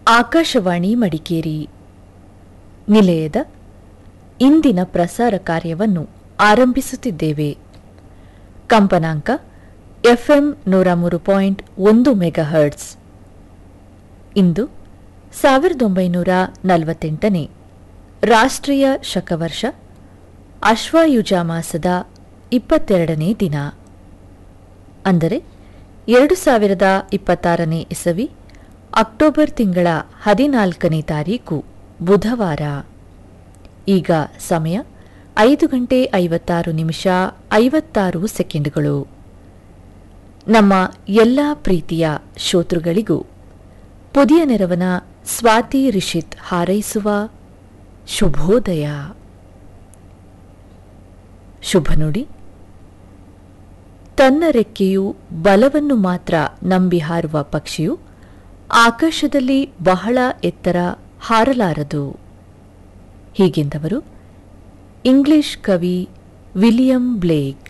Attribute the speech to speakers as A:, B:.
A: ಆಕಾಶವಾಣಿ ಮಡಿಕೇರಿ ನಿಲಯದ ಇಂದಿನ ಪ್ರಸಾರ ಕಾರ್ಯವನ್ನು ಆರಂಭಿಸುತ್ತಿದ್ದೇವೆ ಕಂಪನಾಂಕ ಎಫ್ಎಂ ನೂರ ಮೂರು ಪಾಯಿಂಟ್ ಒಂದು ಮೆಗಾಹರ್ಟ್ಸ್ ಇಂದು ಸಾವಿರದ ಒಂಬೈನೂರ ನಲವತ್ತೆಂಟನೇ ರಾಷ್ಟ್ರೀಯ ಶಕವರ್ಷ ಅಶ್ವಾಯುಜ ಮಾಸದ ಇಪ್ಪತ್ತೆರಡನೇ ದಿನ ಅಂದರೆ ಎರಡು ಸಾವಿರದ ಇಪ್ಪತ್ತಾರನೇ ಇಸವಿ ಅಕ್ಟೋಬರ್ ತಿಂಗಳ ಹದಿನಾಲ್ಕನೇ ತಾರೀಕು ಬುಧವಾರ ಈಗ ಸಮಯ ಐದು ಗಂಟೆ ಐವತ್ತಾರು ನಿಮಿಷ ಐವತ್ತಾರು ಸೆಕೆಂಡುಗಳು ನಮ್ಮ ಎಲ್ಲ ಪ್ರೀತಿಯ ಶ್ರೋತೃಗಳಿಗೂ ಪುದಿಯ ನೆರವನ ಸ್ವಾತಿ ರಿಷಿತ್ ಹಾರೈಸುವ ಶುಭೋದಯ ಶುಭ ನುಡಿ ತನ್ನ ರೆಕ್ಕೆಯು ಬಲವನ್ನು ಮಾತ್ರ ನಂಬಿ ಹಾರುವ ಪಕ್ಷಿಯು ಆಕಾಶದಲ್ಲಿ ಬಹಳ ಎತ್ತರ ಹಾರಲಾರದು ಹೀಗೆಂದವರು ಇಂಗ್ಲಿಷ್ ಕವಿ ವಿಲಿಯಂ ಬ್ಲೇಕ್